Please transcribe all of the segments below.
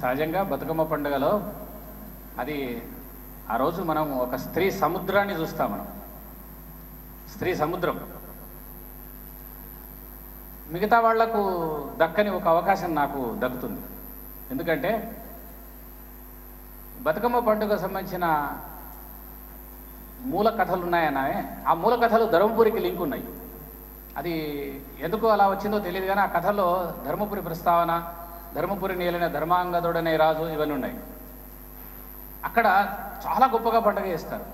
సహజంగా బతుకమ్మ పండుగలో అది ఆ రోజు మనం ఒక స్త్రీ సముద్రాన్ని చూస్తాం మనం స్త్రీ సముద్రం మిగతా వాళ్లకు దక్కని ఒక అవకాశం నాకు దక్కుతుంది ఎందుకంటే బతుకమ్మ పండుగ సంబంధించిన మూల కథలు ఉన్నాయన్నాయే ఆ మూల కథలు ధర్మపురికి లింక్ ఉన్నాయి అది ఎందుకు అలా వచ్చిందో తెలియదు కానీ ఆ కథలో ధర్మపురి ప్రస్తావన ధర్మపురి నేలిన ధర్మాంగదుడనే రాజు ఇవన్నీ ఉన్నాయి అక్కడ చాలా గొప్పగా పండుగ చేస్తారు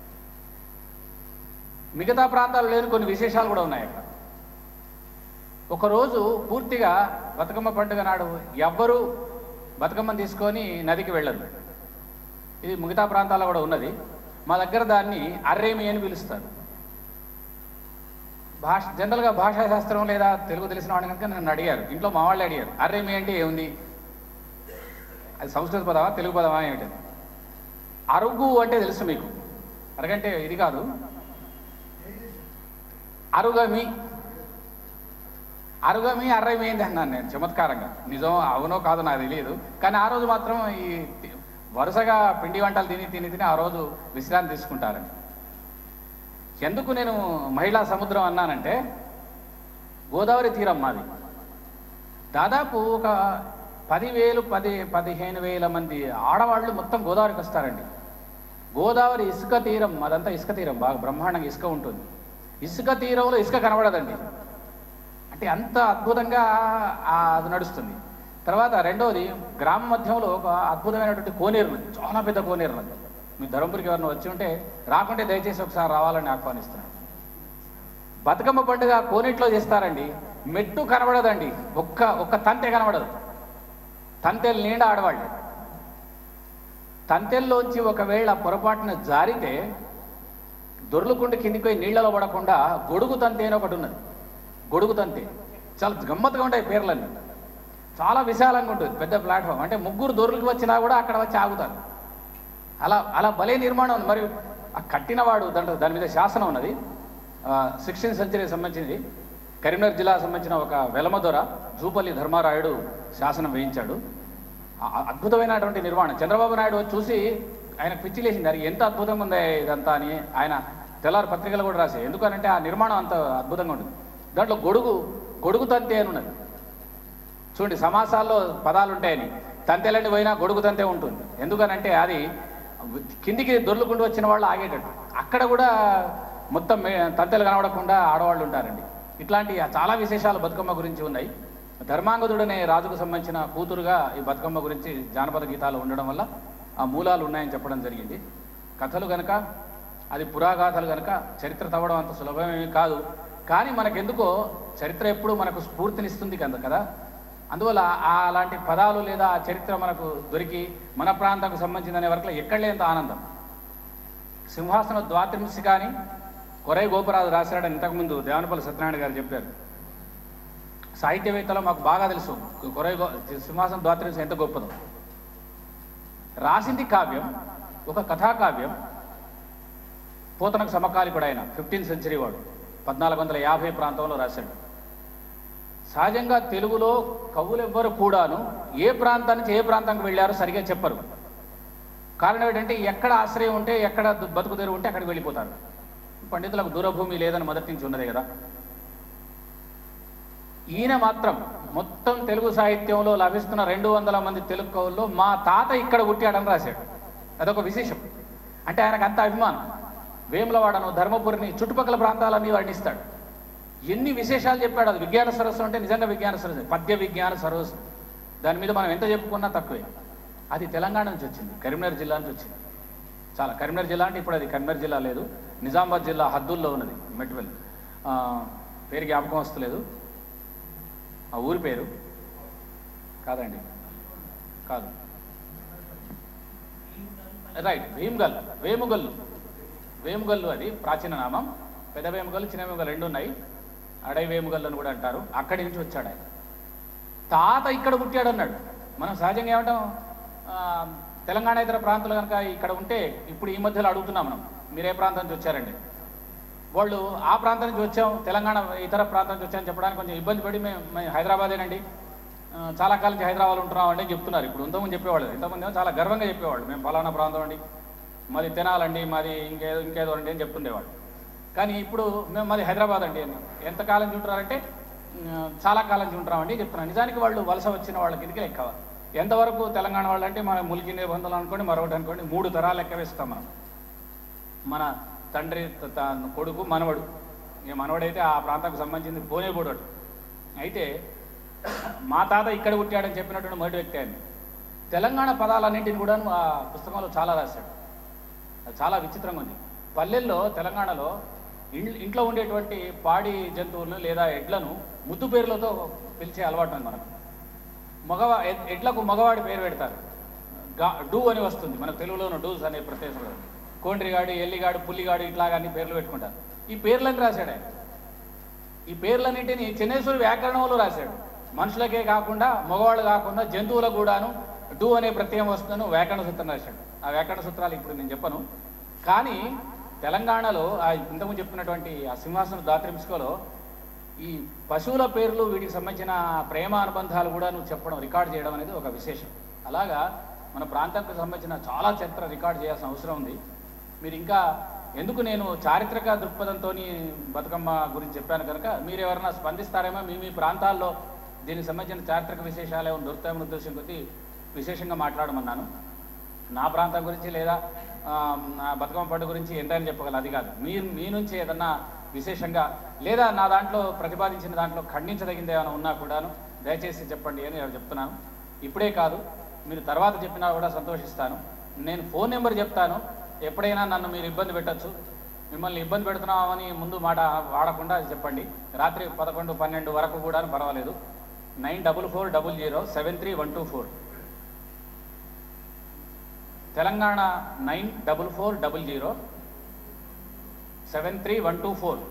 మిగతా ప్రాంతాలు లేని కొన్ని విశేషాలు కూడా ఉన్నాయి అక్కడ ఒకరోజు పూర్తిగా బతుకమ్మ పండుగ నాడు ఎవ్వరూ బతుకమ్మను తీసుకొని నదికి వెళ్ళరు ఇది మిగతా ప్రాంతాల్లో కూడా ఉన్నది మా దగ్గర దాన్ని అర్రేమి అని పిలుస్తారు భాష జనరల్గా భాషా శాస్త్రం లేదా తెలుగు తెలిసిన వాడిని కనుక నన్ను అడిగారు ఇంట్లో మా వాళ్ళే అడిగారు అర్రేమి అంటే ఏముంది అది సంస్కృత పదమా తెలుగు పదమా ఏమిటి అరుగు అంటే తెలుసు మీకు అరగంటే ఇది కాదు అరుగమి అరుగమి అర్రమి ఏంది అన్నాను నేను చమత్కారంగా నిజం అవునో కాదో నాకు తెలియదు కానీ ఆ రోజు మాత్రం ఈ తి- వరుసగా పిండి వంటలు తిని తిని తిని ఆ రోజు విశ్రాంతి తీసుకుంటారండి ఎందుకు నేను మహిళా సముద్రం అన్నానంటే గోదావరి తీరం మాది దాదాపు ఒక పదివేలు పది పదిహేను వేల మంది ఆడవాళ్ళు మొత్తం గోదావరికి వస్తారండి గోదావరి ఇసుక తీరం అదంతా ఇసుక తీరం బాగా బ్రహ్మాండంగా ఇసుక ఉంటుంది ఇసుక తీరంలో ఇసుక కనబడదండి అంటే అంత అద్భుతంగా ఆ అది నడుస్తుంది తర్వాత రెండోది గ్రామ మధ్యంలో ఒక అద్భుతమైనటువంటి కోనేరు నది చాలా పెద్ద కోనేరు నది మీ ధర్మపురికి ఎవరైనా వచ్చి ఉంటే రాకుంటే దయచేసి ఒకసారి రావాలని ఆహ్వానిస్తున్నాను బతుకమ్మ పండుగ కోనేట్లో చేస్తారండి మెట్టు కనబడదండి ఒక్క ఒక్క తంతె కనబడదు తంతెలు నీడ ఆడవాళ్ళు తంతెల్లోంచి ఒకవేళ పొరపాటున జారితే దొర్లుకుంటూ కిందికి పోయి నీళ్ళలో పడకుండా గొడుగు తంతె అని ఒకటి ఉన్నది గొడుగు తంతె చాలా గమ్మత్తుగా ఉంటాయి పేర్లన్నీ చాలా విశాలంగా ఉంటుంది పెద్ద ప్లాట్ఫామ్ అంటే ముగ్గురు దొర్లుకి వచ్చినా కూడా అక్కడ వచ్చి ఆగుతారు అలా అలా భలే నిర్మాణం ఉంది మరి ఆ కట్టినవాడు దాంట్లో దాని మీద శాసనం ఉన్నది సిక్స్టీన్త్ సెంచరీకి సంబంధించింది కరీంనగర్ జిల్లాకు సంబంధించిన ఒక వెలమదొర జూపల్లి ధర్మారాయుడు శాసనం వేయించాడు ఆ- ఆ అద్భుతమైనటువంటి నిర్మాణం చంద్రబాబు నాయుడు వచ్చి చూసి ఆయన పిచ్చి లేచింది అది ఎంత అద్భుతంగా ఉంది ఇదంతా అని ఆయన తెల్లారి పత్రికలు కూడా రాశాయి ఎందుకనంటే ఆ నిర్మాణం అంత అద్భుతంగా ఉంటుంది దాంట్లో గొడుగు గొడుగు తంతే అని ఉన్నది చూడండి సమాసాల్లో పదాలు ఉంటాయని తంతెలండి పోయినా గొడుగు తంతే ఉంటుంది ఎందుకనంటే అది కిందికి దొర్లుకుంటూ వచ్చిన వాళ్ళు ఆగేటట్టు అక్కడ కూడా మొత్తం మే- తంతెలు కనబడకుండా ఆడవాళ్ళు ఉంటారండి ఇట్లాంటి చాలా విశేషాలు బతుకమ్మ గురించి ఉన్నాయి ధర్మాంగదుడనే రాజుకు సంబంధించిన కూతురుగా ఈ బతుకమ్మ గురించి జానపద గీతాలు ఉండడం వల్ల ఆ మూలాలు ఉన్నాయని చెప్పడం జరిగింది కథలు గనక అది పురాగాథలు గనక చరిత్ర తవ్వడం అంత సులభమేమి కాదు కానీ మనకెందుకో చరిత్ర ఎప్పుడు మనకు స్ఫూర్తినిస్తుంది కదా కదా అందువల్ల ఆ అలాంటి పదాలు లేదా ఆ చరిత్ర మనకు దొరికి మన ప్రాంతానికి సంబంధించిన వరకు ఎక్కడ లేనంత ఆనందం సింహాసన ద్వాత్రింశి కానీ కొరై గోపరాజు రాశాడని ఇంతకుముందు దేవనపల్లి సత్యనారాయణ గారు చెప్పారు సాహిత్యవేత్తలో మాకు బాగా తెలుసు కొరై గో సింహాసన ద్వాత్రింశి ఎంత గొప్పదో రాసింది కావ్యం ఒక కథాకావ్యం పోతనకు సమకాలికుడు ఆయన ఫిఫ్టీన్త్ సెంచరీ వాడు పద్నాలుగు వందల యాభై ప్రాంతంలో రాశాడు సహజంగా తెలుగులో కవులెవ్వరు కూడాను ఏ ప్రాంతం నుంచి ఏ ప్రాంతానికి వెళ్ళారో సరిగా చెప్పరు కారణం ఏంటంటే ఎక్కడ ఆశ్రయం ఉంటే ఎక్కడ దు- బతుకు తెరువు ఉంటే అక్కడికి వెళ్ళిపోతారు పండితులకు దూరభూమి లేదని మొదటి నుంచి ఉన్నదే కదా ఈయన మాత్రం మొత్తం తెలుగు సాహిత్యంలో లభిస్తున్న రెండు వందల మంది తెలుగు కవుల్లో మా తాత ఇక్కడ పుట్టాడని రాశాడు అదొక విశేషం అంటే ఆయనకు అంత అభిమానం వేములవాడను ధర్మపురిని చుట్టుపక్కల ప్రాంతాలన్నీ వర్ణిస్తాడు ఎన్ని విశేషాలు చెప్పాడు అది విజ్ఞాన సరస్సు అంటే నిజంగా విజ్ఞాన సరస్సు పద్య విజ్ఞాన సరస్సు దాని మీద మనం ఎంత చెప్పుకున్నా తక్కువే అది తెలంగాణ నుంచి వచ్చింది కరీంనగర్ జిల్లా నుంచి వచ్చింది చాలా కరీంనగర్ జిల్లా అంటే ఇప్పుడు అది కరీంనగర్ జిల్లా లేదు నిజామాబాద్ జిల్లా హద్దుల్లో ఉన్నది మెట్వెల్ ఆ, పేరు జ్ఞాపకం వస్తలేదు ఆ ఊరి పేరు కాదండి కాదు రైట్ వేముగల్ వేముగల్లు వేముగల్లు అది ప్రాచీన నామం పెద్ద వేముగల్లు చిన్న వేముగల్లు రెండు ఉన్నాయి అడవి వేముగల్లు అని కూడా అంటారు అక్కడి నుంచి వచ్చాడు ఆయన తాత ఇక్కడ పుట్టాడు అన్నాడు మనం సహజంగా ఏమంటాం ఆ, తెలంగాణ ఇతర ప్రాంతాలు కనుక ఇక్కడ ఉంటే ఇప్పుడు ఈ మధ్యలో అడుగుతున్నాం మనం మీరు ఏ ప్రాంతం నుంచి వచ్చారండి వాళ్ళు ఆ ప్రాంతం నుంచి వచ్చాం తెలంగాణ ఇతర ప్రాంతం నుంచి వచ్చామని చెప్పడానికి కొంచెం ఇబ్బంది పడి మేము మేము హైదరాబాదేనండి ఆ, ఆ, చాలా కాలం నుంచి హైదరాబాద్ ఉంటున్నాం అంటే చెప్తున్నారు ఇప్పుడు ఇంతకుముందు చెప్పేవాళ్ళు ఇంతకుముందు ఏమో చాలా గర్వంగా చెప్పేవాళ్ళు మేము ఫలానా ప్రాంతం అండి మాది తినాలండి మాది ఇంకేదో ఇంకేదో అండి అని చెప్తుండేవాళ్ళు కానీ ఇప్పుడు మేము మాది హైదరాబాద్ అండి అని ఎంతకాలం ఉంటున్నారంటే ఉమ్, చాలా కాలం నుంచి ఉంటున్నామండి చెప్తున్నాను నిజానికి వాళ్ళు వలస వచ్చిన వాళ్ళ కిందకి లెక్క ఎంతవరకు తెలంగాణ వాళ్ళు అంటే మన ములికి నిబంధనలు అనుకోండి మరొకటి అనుకోండి మూడు తరాలు లెక్క వేస్తాం మనం మన తండ్రి త- త- కొడుకు మనవడు ఇక మనవడైతే ఆ ప్రాంతానికి సంబంధించింది పోనే పోడోడు అయితే మా తాత ఇక్కడ పుట్టాడని చెప్పినటువంటి మొదటి వ్యక్తి ఆయన తెలంగాణ పదాలన్నింటిని కూడా ఆ పుస్తకంలో చాలా రాశాడు అది చాలా విచిత్రంగా ఉంది పల్లెల్లో తెలంగాణలో ఇండ్ల ఇంట్లో ఉండేటువంటి పాడి జంతువులను లేదా ఎడ్లను ముద్దు పేర్లతో పిలిచే అలవాటు ఉంది మనకు మగవా ఎడ్- ఎడ్లకు మగవాడి పేరు పెడతారు గా డూ అని వస్తుంది మనకు తెలుగులోను డూస్ అనే ప్రత్యేకంగా కోండ్రిగాడు ఎల్లిగాడు పుల్లిగాడు ఇట్లాగా అన్ని పేర్లు పెట్టుకుంటారు ఈ పేర్లను రాశాడు ఆయన ఈ పేర్లన్నింటినీ చెన్నేశ్వరి వ్యాకరణంలో రాశాడు మనుషులకే కాకుండా మగవాళ్ళు కాకుండా జంతువులకు కూడాను డూ అనే ప్రత్యయం వస్తుందని వ్యాకరణ సూత్రం రాశాడు ఆ వ్యాకరణ సూత్రాలు ఇప్పుడు నేను చెప్పను కానీ తెలంగాణలో ఆ ఇంతకుముందు చెప్పినటువంటి ఆ సింహాసన దాత్రించుకోలో ఈ పశువుల పేర్లు వీటికి సంబంధించిన ప్రేమ అనుబంధాలు కూడా నువ్వు చెప్పడం రికార్డ్ చేయడం అనేది ఒక విశేషం అలాగా మన ప్రాంతానికి సంబంధించిన చాలా చరిత్ర రికార్డ్ చేయాల్సిన అవసరం ఉంది మీరు ఇంకా ఎందుకు నేను చారిత్రక దృక్పథంతో బతుకమ్మ గురించి చెప్పాను కనుక మీరు ఎవరైనా స్పందిస్తారేమో మీ మీ ప్రాంతాల్లో దీనికి సంబంధించిన చారిత్రక విశేషాలు ఏమైనా దొరుకుతాయని ఉద్దేశం కొద్దీ విశేషంగా మాట్లాడమన్నాను నా ప్రాంతం గురించి లేదా ఆ, నా బతుకమ్మ పండుగ గురించి ఎంతైనా చెప్పగలను అది కాదు మీ మీ నుంచి ఏదన్నా విశేషంగా లేదా నా దాంట్లో ప్రతిపాదించిన దాంట్లో ఖండించదగింది ఏమైనా ఉన్నా కూడాను దయచేసి చెప్పండి అని నేను చెప్తున్నాను ఇప్పుడే కాదు మీరు తర్వాత చెప్పినా కూడా సంతోషిస్తాను నేను ఫోన్ నెంబర్ చెప్తాను ఎప్పుడైనా నన్ను మీరు ఇబ్బంది పెట్టచ్చు మిమ్మల్ని ఇబ్బంది పెడుతున్నామని ముందు మాట వాడకుండా చెప్పండి రాత్రి పదకొండు పన్నెండు వరకు కూడా పర్వాలేదు nine double four double zero seven three one two four Telangana nine double four double zero seven three one two four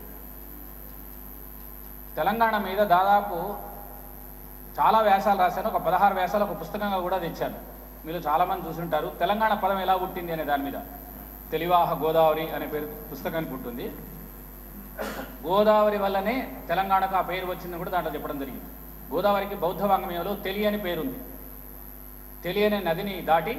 Telangana మీద దాదాపు చాలా వ్యాసాలు రాశాను ఒక పదహారు వ్యాసాలు ఒక పుస్తకంగా కూడా తెచ్చాను మీరు చాలామంది చూసుంటారు తెలంగాణ పదం ఎలా పుట్టింది అనే దాని మీద తెలివాహ గోదావరి అనే పేరు పుస్తకానికి పుట్టింది గోదావరి వల్లనే తెలంగాణకు ఆ పేరు వచ్చిందని కూడా దాంట్లో చెప్పడం జరిగింది గోదావరికి బౌద్ధ వాంగ్మయంలో తెలియని పేరుంది తెలియని నదిని దాటి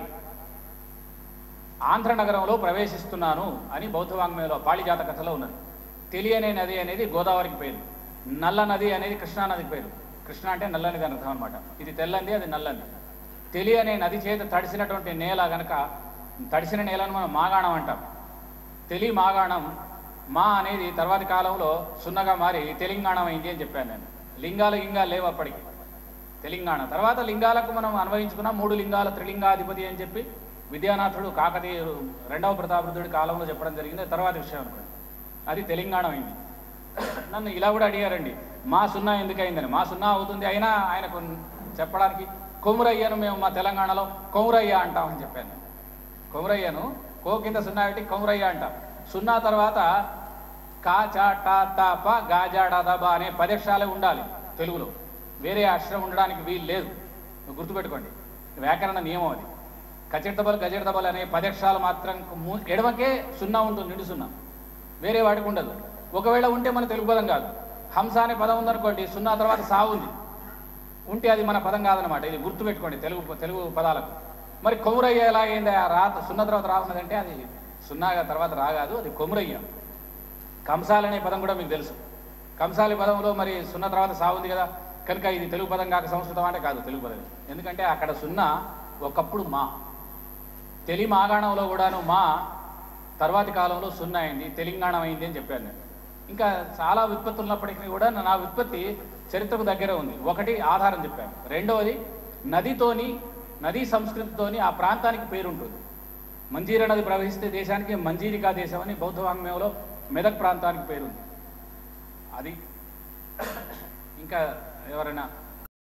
ఆంధ్ర నగరంలో ప్రవేశిస్తున్నాను అని బౌద్ధ వాంగ్మయంలో పాళిజాత కథలో ఉన్నది తెలియని నది అనేది గోదావరికి పేరు నల్ల నది అనేది కృష్ణా నదికి పేరు కృష్ణ అంటే నల్లని దాని అర్థం అనమాట ఇది తెల్లంది అది నల్లంది తెలియని నది చేత తడిసినటువంటి నేల గనక తడిసిన నేలను మనం మాగాణం అంటాం తెలి మాగాణం మా అనేది తర్వాతి కాలంలో సున్నగా మారి తెలంగాణ అయింది అని చెప్పాను నేను లింగాలు లింగాలు లేవు అప్పటికి తెలంగాణ తర్వాత లింగాలకు మనం అన్వయించుకున్న మూడు లింగాల త్రిలింగాధిపతి అని చెప్పి విద్యానాథుడు కాకతీయ రెండవ ప్రతాపరుద్రుడి కాలంలో చెప్పడం జరిగింది అది తర్వాత విషయం అనుకోండి అది తెలంగాణ అయింది నన్ను ఇలా కూడా అడిగారండి మా సున్నా ఎందుకు అయిందని మా సున్నా అవుతుంది అయినా ఆయనకు చెప్పడానికి కొమురయ్యను మేము మా తెలంగాణలో కొమురయ్య అంటామని చెప్పాను నేను. కొమురయ్యను కో కింద సున్నా పెట్టి కొమురయ్య అంటాం సున్నా తర్వాత కా చా టా తా ప గా జా డా దా బా అనే పదక్షరాలే ఉండాలి తెలుగులో వేరే అక్షరం ఉండడానికి వీలు లేదు నువ్వు గుర్తుపెట్టుకోండి వ్యాకరణ నియమం అది కచెడతబల్ గజెడతబల్ అనే పదక్షరాలు మాత్రం ము- ఎడమకే సున్నా ఉంటుంది నిండు సున్నా వేరే వాటికి ఉండదు ఒకవేళ ఉంటే మన తెలుగు పదం కాదు హంస అనే పదం ఉందనుకోండి సున్నా తర్వాత సా ఉంది ఉంటే అది మన పదం కాదనమాట ఇది గుర్తుపెట్టుకోండి తెలుగు తెలుగు పదాలకు మరి కొమురయ్య ఎలాగైంది ఆ రా సున్నా తర్వాత రావున్నదంటే అది సున్నాగా తర్వాత రాగాదు అది కొమురయ్య కంసాలి అనే పదం కూడా మీకు తెలుసు కంసాలి పదంలో మరి సున్నా తర్వాత సా ఉంది కదా కనుక ఇది తెలుగు పదం కాక సంస్కృతం అంటే కాదు తెలుగు పదం ఎందుకంటే అక్కడ సున్నా ఒకప్పుడు మా తెలి మాగాణంలో కూడాను మా తర్వాతి కాలంలో సున్నా అయింది తెలంగాణ అయింది అని చెప్పాను నేను ఇంకా చాలా విత్పత్తులు ఉన్నప్పటికీ కూడా నా విత్పత్తి చరిత్రకు దగ్గర ఉంది ఒకటి ఆధారం చెప్పాను రెండవది నదితోని నదీ సంస్కృతితోని ఆ ప్రాంతానికి పేరుంటుంది మంజీర నది ప్రవహిస్తే దేశానికి మంజీరికా దేశం అని బౌద్ధ వాంగ్మయంలో మెదక్ ప్రాంతానికి పేరుంది అది ఇంకా ఎవరైనా